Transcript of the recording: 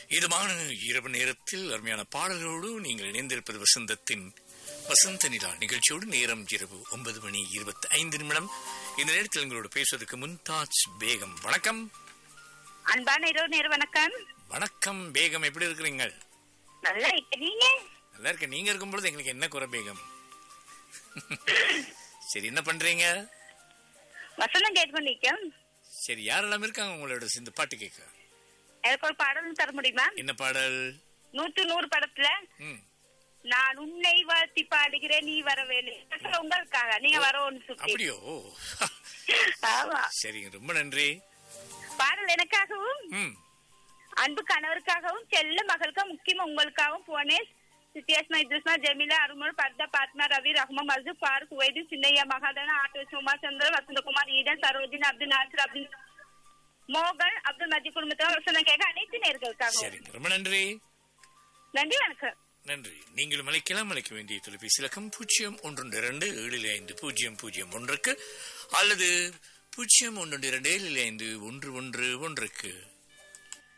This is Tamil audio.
இதமான இரவு நேரத்தில் அருமையான பாடலோடு நீங்கள் இணைந்திருப்பது வசந்தத்தின் வசந்த நிலா நிகழ்ச்சியோடு நேரம் இரவு ஒன்பது மணி இருபத்தி ஐந்து நிமிடம் இந்த நேரத்தில் எங்களோடு பேசுவதற்கு முன்தாஜ் பேகம் வணக்கம் அன்பான இரவு நேர வணக்கம் வணக்கம் பேகம் எப்படி இருக்கிறீங்க நல்லா இருக்க நீங்க நல்லா இருக்க நீங்க இருக்கும் பொழுது எங்களுக்கு என்ன குறை பேகம் சரி என்ன பண்றீங்க வசந்தம் கேட்டு நிற்கும் சரி யாரெல்லாம் இருக்காங்க உங்களோட இந்த பாட்டு கேட்க எனக்கு ஒரு பாடலும் தர முடியுமா என்ன பாடல் நூற்று நூறு படத்துல ம் நான் உன்னை வாழ்த்தி பாடுகிறேன் நீ வர வேணும் உங்களுக்காக நீங்க வரவோன்னு சுத்தி அப்படியோ ஆமா சரிங்க ரொம்ப நன்றி பாடல் எனக்காகவும் ம் அன்பு கணவருக்காகவும் செல்ல மகளுக்கும் முக்கியமா உங்களுக்காகவும் போனேன் சித்தியாஸ்மா இத்ரிஸ்மா ஜெமிலா அருமல் பர்தா பாத்மா ரவி ரஹ்மா மசு பாருக் வைதி சின்னையா மகாதன ஆட்டோ சுமார் சந்திரன் வசந்தகுமார் ஈடன் சரோஜின் அப்துல் நாசர் அப்துல் மோகன் அப்துல் மஜி குடும்பத்தினர் வசந்தம் கேட்க அனைத்து நேர்களுக்காகவும் சரிங்க ரொம்ப நன்றி நன்றி வணக்கம் நன்றி நீங்களும் அழைக்கலாம் அழைக்க வேண்டிய தொலைபேசி இலக்கம் பூஜ்ஜியம் ஒன்று இரண்டு ஏழு ஐந்து பூஜ்ஜியம் பூஜ்ஜியம் ஒன்றுக்கு அல்லது பூஜ்ஜியம் ஒன்று இரண்டு ஏழு ஐந்து ஒன்று ஒன்று ஒன்றுக்கு